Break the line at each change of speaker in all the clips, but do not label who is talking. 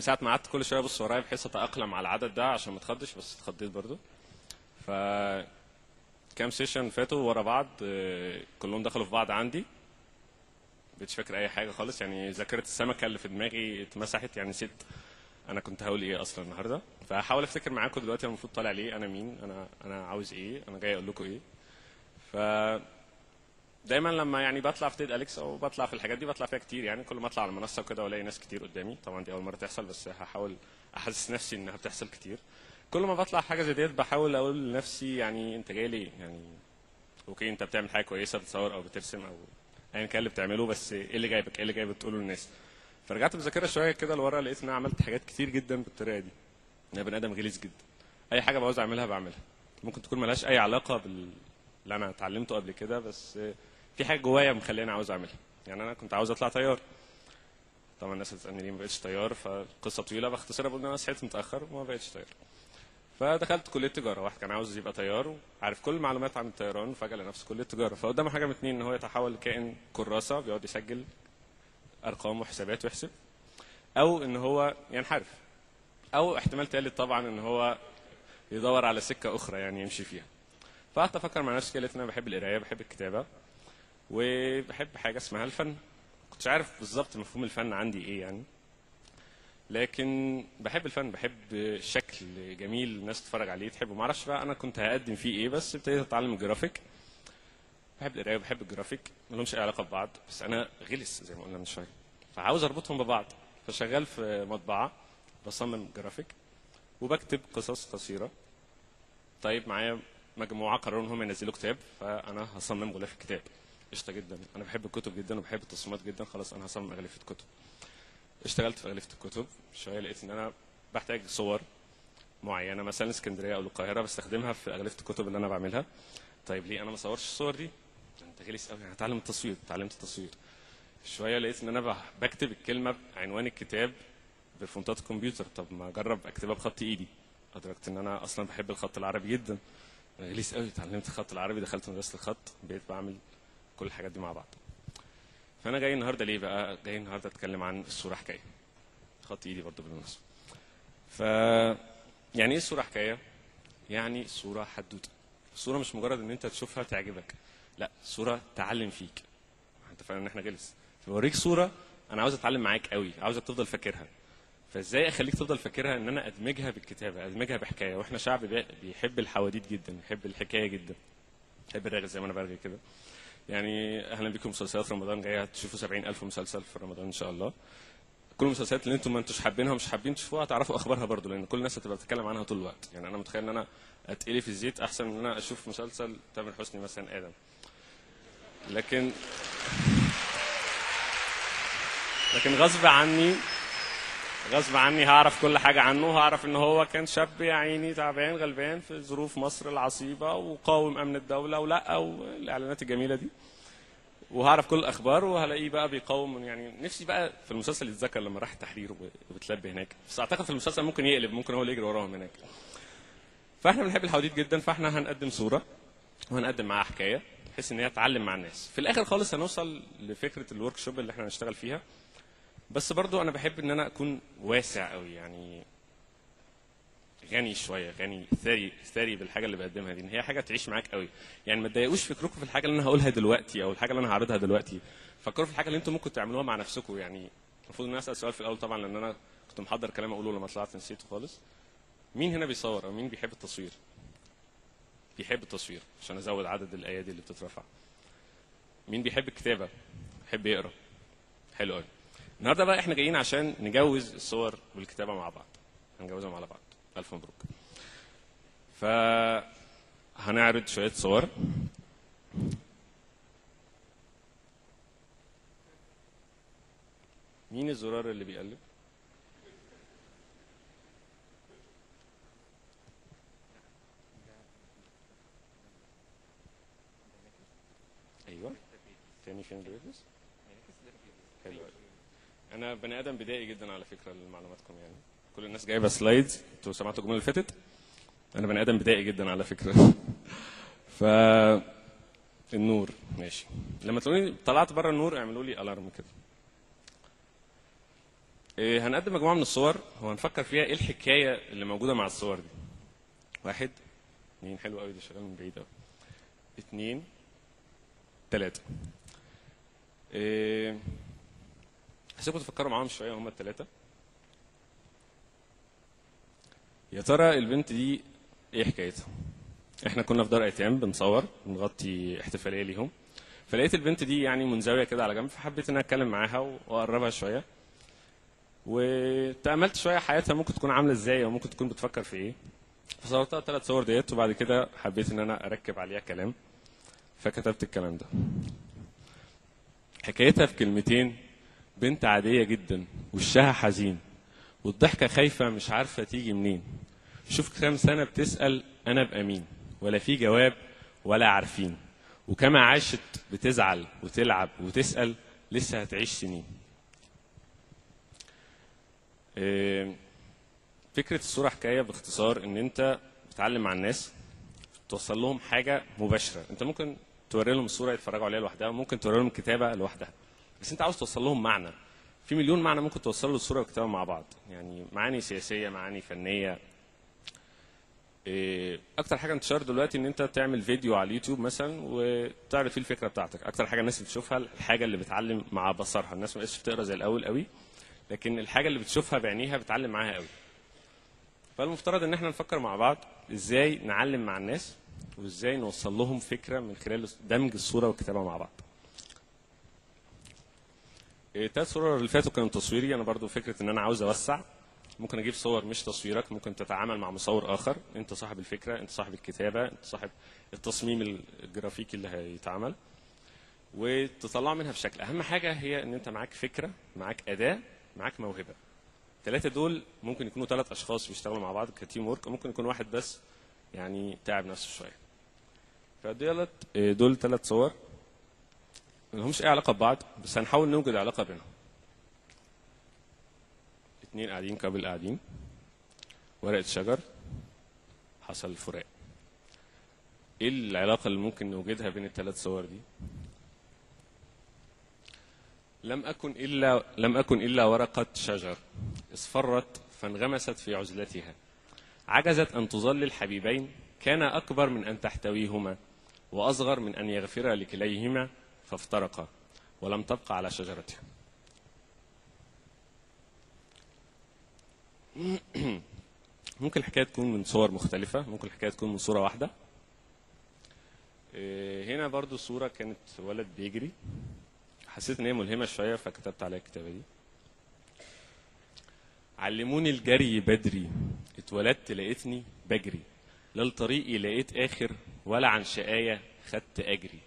ساعه ما قعدت كل شويه ابص ورايا بحيث اتاقلم على العدد ده عشان ما اتخضش بس اتخضيت برضو ف كام سيشن فاتوا ورا بعض آه، كلهم دخلوا في بعض عندي مش فاكر اي حاجه خالص يعني ذاكره السمكه اللي في دماغي اتمسحت يعني نسيت انا كنت هقول ايه اصلا النهارده فهحاول افتكر معاكم دلوقتي انا المفروض طالع ليه انا مين انا انا عاوز ايه انا جاي اقول لكم ايه ف دايما لما يعني بطلع في تيد اليكس او بطلع في الحاجات دي بطلع فيها كتير يعني كل ما اطلع على المنصه وكده والاقي ناس كتير قدامي طبعا دي اول مره تحصل بس هحاول احسس نفسي انها بتحصل كتير كل ما بطلع حاجه زي ديت بحاول اقول لنفسي يعني انت جاي ليه يعني اوكي انت بتعمل حاجه كويسه بتصور او بترسم او ايا كان اللي بتعمله بس ايه اللي جايبك ايه اللي جايبك تقوله للناس فرجعت بذاكرها شويه كده لورا لقيت ان انا عملت حاجات كتير جدا بالطريقه دي انا بني ادم غلس جدا اي حاجه بعوز اعملها بعملها ممكن تكون ملهاش اي علاقه بال اللي انا اتعلمته قبل كده بس في حاجه جوايا مخليني عاوز اعملها يعني انا كنت عاوز اطلع طيار طبعا الناس هتسالني ليه ما بقتش طيار فقصه طويله باختصرها بقول ان انا صحيت متاخر وما بقتش طيار فدخلت كليه تجاره واحد كان عاوز يبقى طيار وعارف كل المعلومات عن الطيران فجاه لنفسه كليه تجاره فقدامه حاجه من اتنين ان هو يتحول لكائن كراسه بيقعد يسجل ارقام وحسابات ويحسب او ان هو ينحرف او احتمال تالت طبعا ان هو يدور على سكه اخرى يعني يمشي فيها فقعدت افكر مع نفسي كده لقيت ان انا بحب القرايه بحب الكتابه وبحب حاجه اسمها الفن كنتش عارف بالظبط مفهوم الفن عندي ايه يعني لكن بحب الفن بحب شكل جميل الناس تتفرج عليه تحبه ما اعرفش بقى انا كنت هقدم فيه ايه بس ابتديت اتعلم الجرافيك بحب القرايه وبحب الجرافيك ما لهمش اي علاقه ببعض بس انا غلس زي ما قلنا من شويه فعاوز اربطهم ببعض فشغال في مطبعه بصمم جرافيك وبكتب قصص قصيره طيب معايا مجموعه قرروا ان هم ينزلوا كتاب فانا هصمم غلاف الكتاب قشطه جدا انا بحب الكتب جدا وبحب التصميمات جدا خلاص انا هصمم اغلفه كتب اشتغلت في اغلفه الكتب شويه لقيت ان انا بحتاج صور معينه مثلا اسكندريه او القاهره بستخدمها في اغلفه الكتب اللي انا بعملها طيب ليه انا ما اصورش الصور دي انت غلس قوي انا هتعلم التصوير اتعلمت التصوير شويه لقيت ان انا بح- بكتب الكلمه بعنوان الكتاب بفونتات الكمبيوتر طب ما اجرب اكتبها بخط ايدي ادركت ان انا اصلا بحب الخط العربي جدا أنا غليس قوي اتعلمت الخط العربي دخلت مدرسه الخط بقيت بعمل كل الحاجات دي مع بعض فانا جاي النهارده ليه بقى جاي النهارده اتكلم عن الصوره حكايه خط ايدي برضه بالمناسبه ف يعني ايه الصوره حكايه يعني الصوره حدوته الصوره مش مجرد ان انت تشوفها تعجبك لا الصوره تعلم فيك انت فاهم ان احنا جلس بوريك صوره انا عاوز اتعلم معاك قوي عاوزك تفضل فاكرها فازاي اخليك تفضل فاكرها ان انا ادمجها بالكتابه ادمجها بحكايه واحنا شعب بي- بيحب الحواديت جدا بيحب الحكايه جدا بيحب الرغي زي ما انا برغي كده يعني اهلا بكم مسلسلات رمضان جايه هتشوفوا 70000 مسلسل في رمضان ان شاء الله كل المسلسلات اللي انتم ما انتوش حابينها ومش حابين تشوفوها هتعرفوا اخبارها برضو لان كل الناس هتبقى بتتكلم عنها طول الوقت يعني انا متخيل ان انا اتقلي في الزيت احسن من ان انا اشوف مسلسل تامر حسني مثلا ادم لكن لكن غصب عني غصب عني هعرف كل حاجة عنه هعرف ان هو كان شاب يا عيني تعبان غلبان في ظروف مصر العصيبة وقاوم امن الدولة ولا والاعلانات الجميلة دي وهعرف كل الاخبار وهلاقيه بقى بيقاوم يعني نفسي بقى في المسلسل يتذكر لما راح التحرير وب- وبتلبي هناك بس اعتقد في المسلسل ممكن يقلب ممكن هو اللي يجري وراهم هناك فاحنا بنحب الحواديت جدا فاحنا هنقدم صورة وهنقدم معاها حكاية بحيث ان هي تعلم مع الناس في الاخر خالص هنوصل لفكرة الورك شوب اللي احنا هنشتغل فيها بس برضو انا بحب ان انا اكون واسع قوي يعني غني شويه غني ثري ثري بالحاجه اللي بقدمها دي ان هي حاجه تعيش معاك قوي يعني ما تضايقوش فكركم في الحاجه اللي انا هقولها دلوقتي او الحاجه اللي انا هعرضها دلوقتي فكروا في الحاجه اللي انتم ممكن تعملوها مع نفسكم يعني المفروض ان انا اسال سؤال في الاول طبعا لان انا كنت محضر كلام اقوله لما طلعت نسيته خالص مين هنا بيصور او مين بيحب التصوير بيحب التصوير عشان ازود عدد الايادي اللي بتترفع مين بيحب الكتابه بيحب يقرا حلو قوي النهارده بقى احنا جايين عشان نجوز الصور والكتابه مع بعض هنجوزهم على بعض الف مبروك ف هنعرض شويه صور مين الزرار اللي بيقلب ايوه تاني فين الريفرنس حلو أوي. انا بني ادم بدائي جدا على فكره لمعلوماتكم يعني كل الناس جايبه سلايدز انتوا سمعتوا الجمله اللي فاتت انا بني ادم بدائي جدا على فكره ف النور ماشي لما تلاقوني طلعت بره النور اعملوا لي الارم كده إيه، هنقدم مجموعه من الصور وهنفكر فيها ايه الحكايه اللي موجوده مع الصور دي واحد اتنين حلو قوي ده شغال من بعيد قوي اتنين تلاته إيه، هسيبكم تفكروا معاهم شويه هما التلاته يا ترى البنت دي ايه حكايتها احنا كنا في دار ايتام بنصور بنغطي احتفاليه ليهم فلقيت البنت دي يعني منزويه كده على جنب فحبيت ان انا اتكلم معاها واقربها شويه وتاملت شويه حياتها ممكن تكون عامله ازاي او ممكن تكون بتفكر في ايه فصورتها الثلاث صور ديت وبعد كده حبيت ان انا اركب عليها كلام فكتبت الكلام ده حكايتها في كلمتين بنت عاديه جدا وشها حزين والضحكه خايفه مش عارفه تيجي منين شوف كام سنه بتسال انا ابقى مين ولا في جواب ولا عارفين وكما عاشت بتزعل وتلعب وتسال لسه هتعيش سنين إيه، فكره الصوره حكايه باختصار ان انت بتعلم مع الناس توصل لهم حاجه مباشره انت ممكن توري لهم الصوره يتفرجوا عليها لوحدها ممكن توري لهم الكتابه لوحدها بس انت عاوز توصل لهم معنى في مليون معنى ممكن توصل له الصوره والكتابه مع بعض يعني معاني سياسيه معاني فنيه إيه، اكتر حاجه انتشار دلوقتي ان انت تعمل فيديو على اليوتيوب مثلا وتعرض فيه الفكره بتاعتك اكتر حاجه الناس بتشوفها الحاجه اللي بتعلم مع بصرها الناس ما بقتش بتقرا زي الاول قوي لكن الحاجه اللي بتشوفها بعينيها بتعلم معاها قوي فالمفترض ان احنا نفكر مع بعض ازاي نعلم مع الناس وازاي نوصل لهم فكره من خلال دمج الصوره والكتابه مع بعض الثلاث صور اللي فاتوا كانوا تصويري انا برضو فكره ان انا عاوز اوسع ممكن اجيب صور مش تصويرك ممكن تتعامل مع مصور اخر انت صاحب الفكره انت صاحب الكتابه انت صاحب التصميم الجرافيكي اللي هيتعمل وتطلع منها بشكل اهم حاجه هي ان انت معاك فكره معاك اداه معاك موهبه الثلاثه دول ممكن يكونوا ثلاث اشخاص بيشتغلوا مع بعض كتيم ورك ممكن يكون واحد بس يعني تعب نفسه شويه فدولت دول ثلاث صور ما لهمش اي علاقه ببعض بس هنحاول نوجد علاقه بينهم اتنين قاعدين قبل قاعدين ورقه شجر حصل فراق ايه العلاقه اللي ممكن نوجدها بين الثلاث صور دي لم أكن إلا لم أكن إلا ورقة شجر اصفرت فانغمست في عزلتها عجزت أن تظلل حبيبين كان أكبر من أن تحتويهما وأصغر من أن يغفر لكليهما فافترقا ولم تبقى على شجرتها ممكن الحكاية تكون من صور مختلفة ممكن الحكاية تكون من صورة واحدة إيه، هنا برضو صورة كانت ولد بيجري حسيت ان هي ملهمه شويه فكتبت عليها الكتابه دي علموني الجري بدري اتولدت لقيتني بجري لا لطريقي لقيت اخر ولا عن شقايه خدت اجري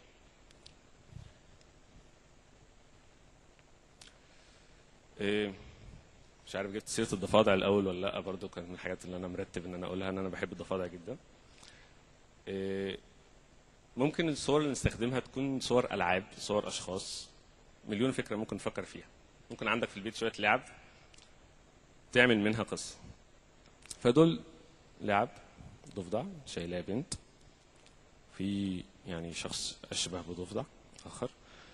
إيه مش عارف جبت سيره الضفادع الاول ولا لا برضو كانت من الحاجات اللي انا مرتب ان انا اقولها ان انا بحب الضفادع جدا إيه ممكن الصور اللي نستخدمها تكون صور العاب صور اشخاص مليون فكره ممكن نفكر فيها ممكن عندك في البيت شويه لعب تعمل منها قصه فدول لعب ضفدع شايلاه بنت في يعني شخص اشبه بضفدع اخر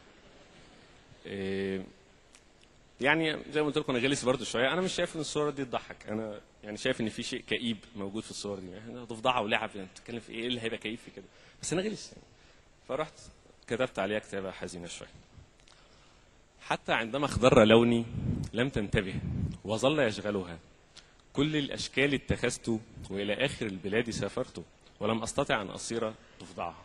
إيه يعني زي ما قلت لكم انا غلس برضه شويه انا مش شايف ان الصوره دي تضحك انا يعني شايف ان في شيء كئيب موجود في الصور دي يعني ضفدعه ولعب يعني بتتكلم في ايه إيه اللي هيبقى كئيب في كده بس انا غلس يعني فرحت كتبت عليها كتابه حزينه شويه حتى عندما اخضر لوني لم تنتبه وظل يشغلها كل الاشكال اتخذت والى اخر البلاد سافرت ولم استطع ان اصير ضفدعها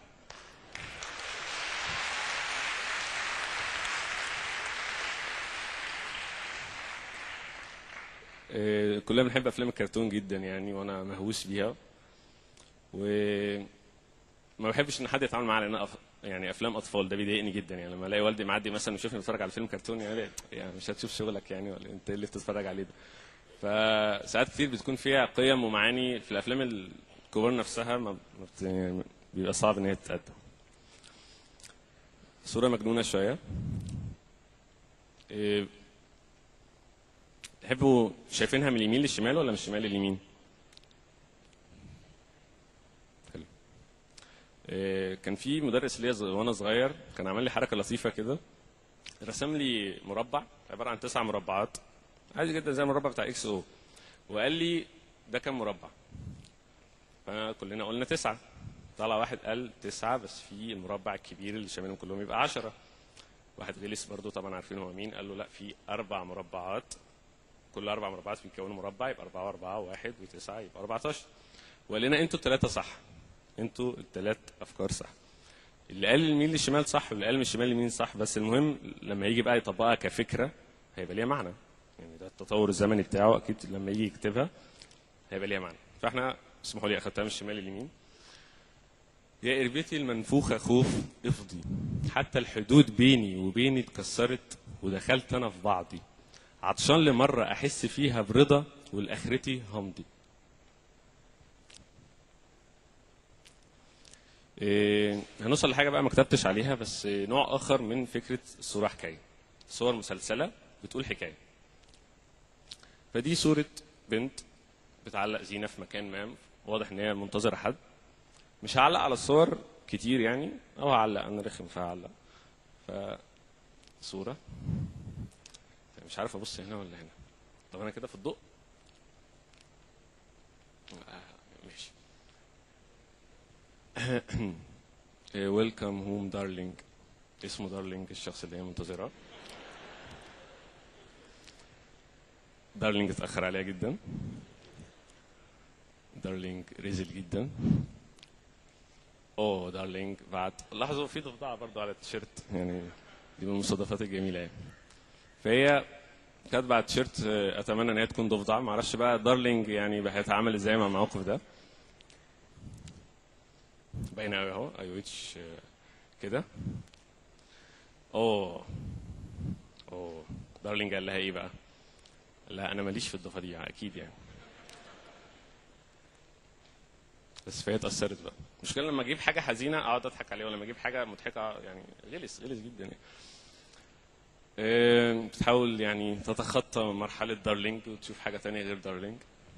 آه، كلنا بنحب افلام الكرتون جدا يعني وانا مهووس بيها و ما بحبش ان حد يتعامل معايا لان أف... يعني افلام اطفال ده بيضايقني جدا يعني لما الاقي والدي معدي مثلا ويشوفني بتفرج على فيلم كرتون يعني, يعني مش هتشوف شغلك يعني ولا انت إيه اللي بتتفرج عليه ده فساعات كتير بتكون فيها قيم ومعاني في الافلام الكبار نفسها ما ما بت... يعني بيبقى صعب ان هي تتقدم صوره مجنونه شويه إيه، تحبوا شايفينها من اليمين للشمال ولا من الشمال لليمين؟ حلو. إيه، كان في مدرس ليا ز- وانا صغير كان عمل لي حركه لطيفه كده رسم لي مربع عباره عن تسع مربعات عادي جدا زي المربع بتاع اكس او وقال لي ده كام مربع فكلنا قلنا تسعة طلع واحد قال تسعة بس في المربع الكبير اللي شاملهم كلهم يبقى عشرة واحد غلس برضو طبعا عارفين هو مين قال له لا في أربع مربعات كل أربع مربعات بيكونوا مربع يبقى أربعة وأربعة وواحد وتسعة يبقى 14 وقال لنا أنتوا التلاتة صح أنتوا التلات أفكار صح اللي قال اليمين للشمال صح واللي قال من الشمال لليمين صح بس المهم لما يجي بقى يطبقها كفكرة هيبقى ليها معنى يعني ده التطور الزمني بتاعه أكيد لما يجي يكتبها هيبقى ليها معنى فاحنا اسمحوا لي أخدتها من الشمال لليمين يا إربتي المنفوخة خوف افضي حتى الحدود بيني وبيني اتكسرت ودخلت أنا في بعضي عطشان لمرة أحس فيها برضا والآخرتي همضي إيه هنوصل لحاجة بقى ما كتبتش عليها بس نوع آخر من فكرة صورة حكاية صور مسلسلة بتقول حكاية فدي صورة بنت بتعلق زينة في مكان ما واضح إن هي منتظرة حد مش هعلق على الصور كتير يعني او هعلق انا رخم فهعلق ف صورة مش عارف ابص هنا ولا هنا طب انا كده في الضوء آه، ماشي ويلكم هوم دارلينج اسمه دارلينج الشخص اللي هي منتظراه دارلينج اتأخر عليها جدا دارلينج رزل جدا اوه دارلينج بعد لاحظوا في ضفدعه برضو على التيشيرت يعني دي من المصادفات الجميله يعني فهي كاتبه على التيشيرت آه، اتمنى ان هي تكون ضفدعه معرفش بقى دارلينج يعني بقى هيتعامل ازاي مع الموقف ده باين قوي اهو اي ويتش كده اوه اوه دارلينج قال لها ايه بقى؟ لا انا ماليش في الضفادع اكيد يعني بس فهي اتأثرت بقى المشكلة لما اجيب حاجة حزينة اقعد اضحك عليها ولما اجيب حاجة مضحكة يعني غلس غلس جدا يعني آه، بتحاول يعني تتخطى مرحلة دارلينج وتشوف حاجة تانية غير دارلينج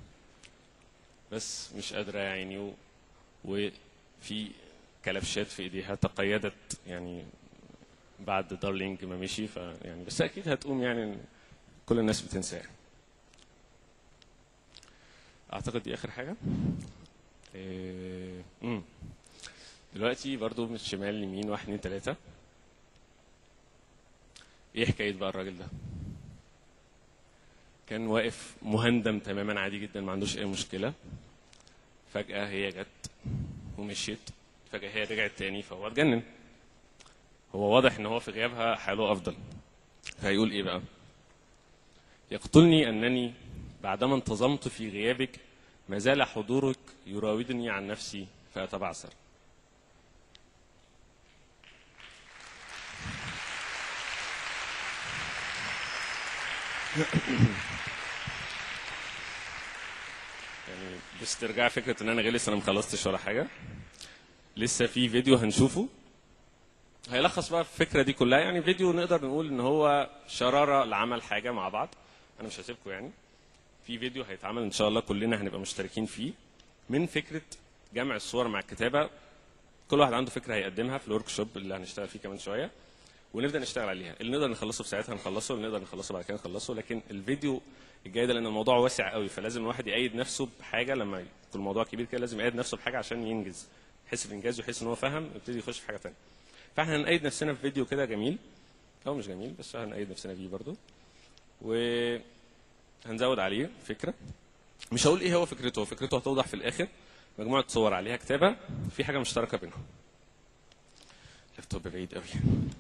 بس مش قادرة يا عيني و- وفي كلبشات في ايديها تقيدت يعني بعد دارلينج ما مشي فيعني بس اكيد هتقوم يعني كل الناس بتنساه اعتقد دي اخر حاجة إيه، مم. دلوقتي برضو من الشمال ليمين واحد اتنين تلاتة ايه حكاية بقى الراجل ده كان واقف مهندم تماما عادي جدا ما عندوش اي مشكلة فجأة هي جت ومشيت فجأة هي رجعت تاني فهو اتجنن هو واضح ان هو في غيابها حاله افضل فهيقول ايه بقى يقتلني انني بعدما انتظمت في غيابك ما زال حضورك يراودني عن نفسي فأتبعثر يعني باسترجاع فكرة ان انا غلس انا مخلصتش ولا حاجة لسه في فيديو هنشوفه هيلخص بقى الفكرة دي كلها يعني فيديو نقدر نقول ان هو شرارة لعمل حاجة مع بعض انا مش هسيبكم يعني في فيديو هيتعمل ان شاء الله كلنا هنبقى مشتركين فيه من فكره جمع الصور مع الكتابه كل واحد عنده فكره هيقدمها في الورك شوب اللي هنشتغل فيه كمان شويه ونبدا نشتغل عليها اللي نقدر نخلصه في ساعتها نخلصه اللي نقدر نخلصه بعد كده نخلصه لكن الفيديو الجاي ده لان الموضوع واسع قوي فلازم الواحد يقيد نفسه بحاجه لما يكون الموضوع كبير كده لازم يقيد نفسه بحاجه عشان ينجز يحس بانجاز ويحس ان هو فاهم يبتدي يخش في حاجه ثانيه فاحنا هنقيد نفسنا في فيديو كده جميل او مش جميل بس هنقيد نفسنا فيه برضو و هنزود عليه فكره مش هقول ايه هو فكرته فكرته هتوضح في الاخر مجموعه صور عليها كتابه في حاجه مشتركه بينهم اللابتوب بعيد قوي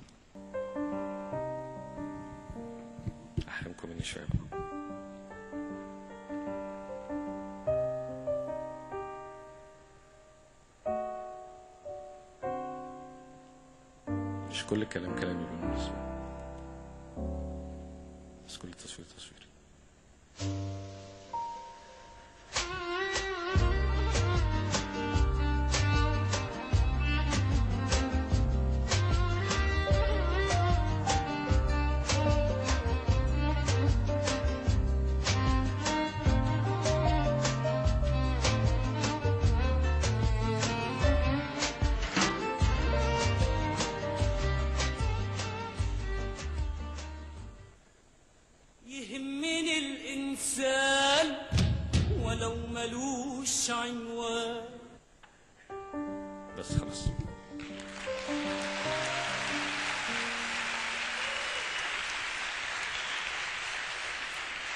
احرمكم مني شويه مش كل الكلام كلامي بالمناسبة بس كل التصوير تصوير
يهمني ملوش عنوان
بس خلاص